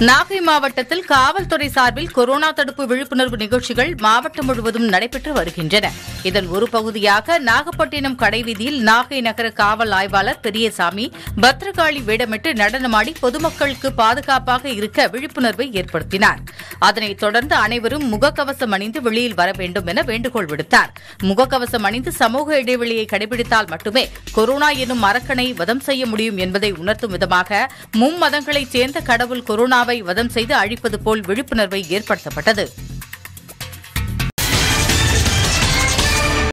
நாகை மாவட்டத்தில் காவல்துறை சார்பில் கொரோனா தடுப்பு விழிப்புணர்வு நிகழ்ச்சிகள் மாவட்டம் முழுவதும் நடைபெற்று வருகின்றன இதன் ஒரு பகுதியாக நாகப்பட்டினம் கடைவீதியில் நாகை நகர காவல் ஆய்வாளர் பெரியசாமி பத்ரகாளி வேடமிட்டு நடனமாடி பொதுமக்களுக்கு பாதுகாப்பாக இருக்க விழிப்புணர்வை ஏற்படுத்தினார் அதனைத் தொடர்ந்து அனைவரும் முகக்கவசம் அணிந்து வெளியில் வர வேண்டும் என வேண்டுகோள் விடுத்தார் முகக்கவசம் அணிந்து சமூக இடைவெளியை கடைபிடித்தால் மட்டுமே கொரோனா எனும் அரக்கனை வதம் செய்ய முடியும் என்பதை உணர்த்தும் விதமாக மும்மதங்களைச் சேர்ந்த கடவுள் கொரோனாவை வதம் செய்து அழிப்பது போல் விழிப்புணர்வை ஏற்படுத்தப்பட்டது